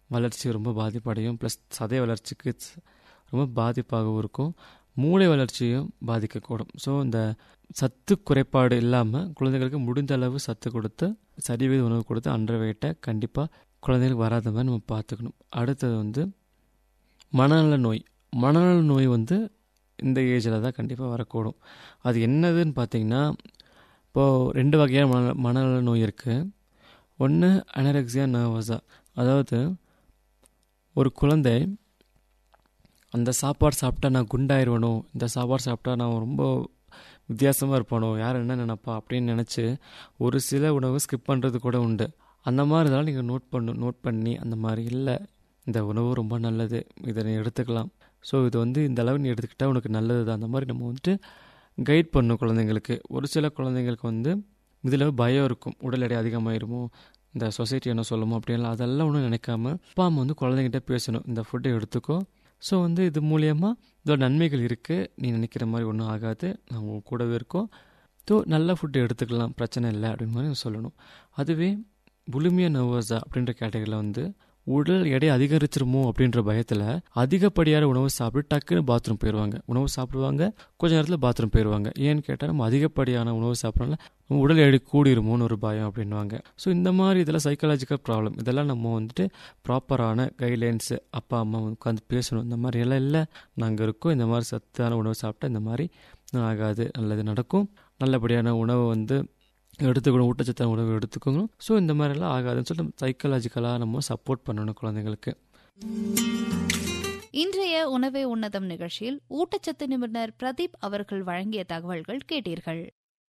வளர்ச்சி ரொம்ப பாதிப்படையும் ப்ளஸ் சதை வளர்ச்சிக்கு ஸ்- ரொம்ப பாதிப்பாகவும் இருக்கும் மூளை வளர்ச்சியும் பாதிக்கக்கூடும் ஸோ இந்த சத்து குறைபாடு இல்லாமல் குழந்தைகளுக்கு முடிந்த அளவு சத்து கொடுத்து சரிவித உணவு கொடுத்து அன்றரை வெயிட்டை கண்டிப்பாக குழந்தைகளுக்கு வராத மாதிரி நம்ம பார்த்துக்கணும் அடுத்தது வந்து மனநல நோய் மனநல நோய் வந்து இந்த ஏஜில் தான் கண்டிப்பாக வரக்கூடும் அது என்னதுன்னு பார்த்தீங்கன்னா இப்போது ரெண்டு வகையான மன மனநல நோய் இருக்குது ஒன்று அனரெக்சியா நர்வஸா அதாவது ஒரு குழந்தை அந்த சாப்பாடு சாப்பிட்டா நான் குண்டாயிருவனோ இந்த சாப்பாடு சாப்பிட்டா நான் ரொம்ப வித்தியாசமாக இருப்பானோ யார் என்ன நினைப்பா அப்படின்னு நினச்சி ஒரு சில உணவு ஸ்கிப் பண்ணுறது கூட உண்டு அந்த மாதிரி இதெல்லாம் நீங்கள் நோட் பண்ணு நோட் பண்ணி அந்த மாதிரி இல்லை இந்த உணவு ரொம்ப நல்லது இதை நீ எடுத்துக்கலாம் ஸோ இது வந்து இந்த அளவு நீ எடுத்துக்கிட்டால் உனக்கு நல்லது தான் அந்த மாதிரி நம்ம வந்துட்டு கைட் பண்ணும் குழந்தைங்களுக்கு ஒரு சில குழந்தைங்களுக்கு வந்து இதில் பயம் இருக்கும் உடல் எடை அதிகமாயிருமோ இந்த சொசைட்டி என்ன சொல்லுமோ அப்படின்லாம் அதெல்லாம் ஒன்றும் நினைக்காம அப்பா அம்மா வந்து குழந்தைங்கிட்ட பேசணும் இந்த ஃபுட்டை எடுத்துக்கோ ஸோ வந்து இது மூலியமாக இதோட நன்மைகள் இருக்குது நீ நினைக்கிற மாதிரி ஒன்றும் ஆகாது நான் உங்க கூடவே இருக்கோம் ஸோ நல்ல ஃபுட்டு எடுத்துக்கலாம் பிரச்சனை இல்லை அப்படின்னு மாதிரி சொல்லணும் அதுவே புலிமியா நர்வஸா அப்படின்ற கேட்டகரியில் வந்து உடல் எடை அதிகரிச்சிருமோ அப்படின்ற பயத்தில் அதிகப்படியான உணவு சாப்பிட்டு டக்குன்னு பாத்ரூம் போயிடுவாங்க உணவு சாப்பிடுவாங்க கொஞ்ச நேரத்தில் பாத்ரூம் போயிடுவாங்க ஏன்னு கேட்டால் நம்ம அதிகப்படியான உணவு சாப்பிட்றனால நம்ம உடல் எடை கூடிருமோன்னு ஒரு பயம் அப்படின்வாங்க ஸோ இந்த மாதிரி இதெல்லாம் சைக்காலஜிக்கல் ப்ராப்ளம் இதெல்லாம் நம்ம வந்துட்டு ப்ராப்பரான கைட்லைன்ஸு அப்பா அம்மா உட்காந்து பேசணும் இந்த மாதிரி எல்லாம் இல்லை நாங்கள் இருக்கோம் இந்த மாதிரி சத்தான உணவு சாப்பிட்டா இந்த மாதிரி ஆகாது நல்லது நடக்கும் நல்லபடியான உணவை வந்து எடுத்துக்கணும் ஊட்டச்சத்தான உணவு எடுத்துக்கணும் ஸோ இந்த மாதிரிலாம் ஆகாதுன்னு சொல்லிட்டு சைக்காலஜிக்கலாக நம்ம சப்போர்ட் பண்ணணும் குழந்தைங்களுக்கு இன்றைய உணவே உன்னதம் நிகழ்ச்சியில் ஊட்டச்சத்து நிபுணர் பிரதீப் அவர்கள் வழங்கிய தகவல்கள் கேட்டீர்கள்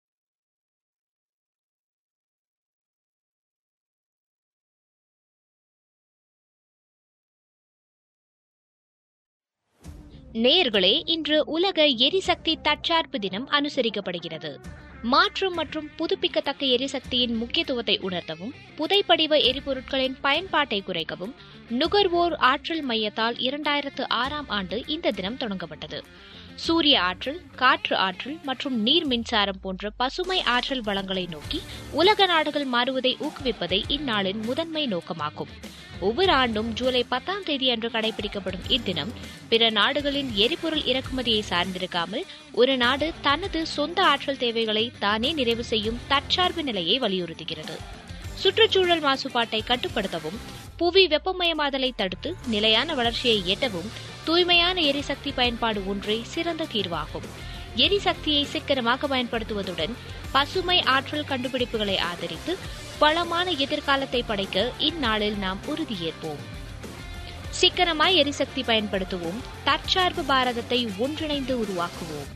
நேயர்களே இன்று உலக எரிசக்தி தற்சார்பு தினம் அனுசரிக்கப்படுகிறது மாற்று மற்றும் புதுப்பிக்கத்தக்க எரிசக்தியின் முக்கியத்துவத்தை உணர்த்தவும் புதைப்படிவ எரிபொருட்களின் பயன்பாட்டை குறைக்கவும் நுகர்வோர் ஆற்றல் மையத்தால் இரண்டாயிரத்து ஆறாம் ஆண்டு இந்த தினம் தொடங்கப்பட்டது சூரிய ஆற்றல் காற்று ஆற்றல் மற்றும் நீர் மின்சாரம் போன்ற பசுமை ஆற்றல் வளங்களை நோக்கி உலக நாடுகள் மாறுவதை ஊக்குவிப்பதை இந்நாளின் முதன்மை நோக்கமாகும் ஒவ்வொரு ஆண்டும் ஜூலை பத்தாம் தேதி அன்று கடைபிடிக்கப்படும் இத்தினம் பிற நாடுகளின் எரிபொருள் இறக்குமதியை சார்ந்திருக்காமல் ஒரு நாடு தனது சொந்த ஆற்றல் தேவைகளை தானே நிறைவு செய்யும் தற்சார்பு நிலையை வலியுறுத்துகிறது சுற்றுச்சூழல் மாசுபாட்டை கட்டுப்படுத்தவும் புவி வெப்பமயமாதலை தடுத்து நிலையான வளர்ச்சியை எட்டவும் தூய்மையான எரிசக்தி பயன்பாடு ஒன்றே சிறந்த தீர்வாகும் எரிசக்தியை சிக்கனமாக பயன்படுத்துவதுடன் பசுமை ஆற்றல் கண்டுபிடிப்புகளை ஆதரித்து வளமான எதிர்காலத்தை படைக்க இந்நாளில் நாம் உறுதியேற்போம் சிக்கனமாய் எரிசக்தி பயன்படுத்துவோம் தற்சார்பு பாரதத்தை ஒன்றிணைந்து உருவாக்குவோம்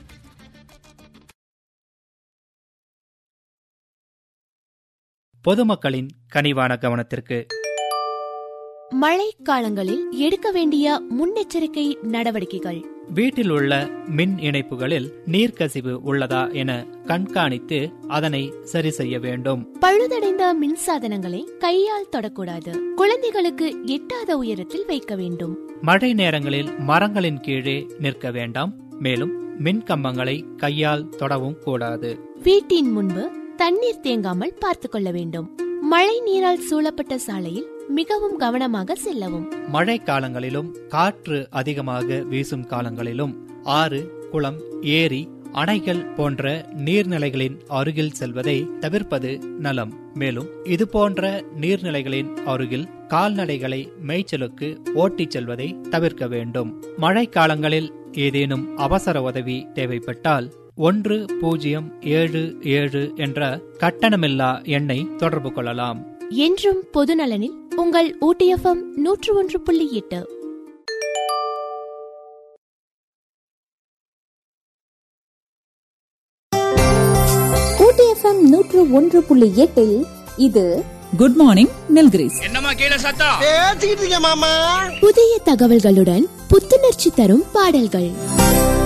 பொதுமக்களின் கனிவான கவனத்திற்கு மழை காலங்களில் எடுக்க வேண்டிய முன்னெச்சரிக்கை நடவடிக்கைகள் வீட்டில் உள்ள மின் இணைப்புகளில் நீர்க்கசிவு உள்ளதா என கண்காணித்து அதனை சரி செய்ய வேண்டும் பழுதடைந்த மின்சாதனங்களை கையால் தொடக்கூடாது குழந்தைகளுக்கு எட்டாத உயரத்தில் வைக்க வேண்டும் மழை நேரங்களில் மரங்களின் கீழே நிற்க வேண்டாம் மேலும் மின் கம்பங்களை கையால் தொடவும் கூடாது வீட்டின் முன்பு தண்ணீர் தேங்காமல் பார்த்துக் கொள்ள வேண்டும் மழை நீரால் சூழப்பட்ட சாலையில் மிகவும் கவனமாக செல்லவும் மழை காலங்களிலும் காற்று அதிகமாக வீசும் காலங்களிலும் ஆறு குளம் ஏரி அணைகள் போன்ற நீர்நிலைகளின் அருகில் செல்வதை தவிர்ப்பது நலம் மேலும் இது போன்ற நீர்நிலைகளின் அருகில் கால்நடைகளை மேய்ச்சலுக்கு ஓட்டிச் செல்வதை தவிர்க்க வேண்டும் மழை காலங்களில் ஏதேனும் அவசர உதவி தேவைப்பட்டால் ஒன்று பூஜ்ஜியம் ஏழு ஏழு என்ற கட்டணமில்லா எண்ணை தொடர்பு கொள்ளலாம் என்றும் பொதுநலனில் உங்கள் ஊட்டிஎஃப்எம் நூற்று ஒன்று புள்ளி எட்டு ஊட்டிஎஃப்எம் நூற்று ஒன்று புள்ளி எட்டில் இது குட் மார்னிங் நில்கிரிஸ் புதிய தகவல்களுடன் புத்துணர்ச்சி தரும் பாடல்கள்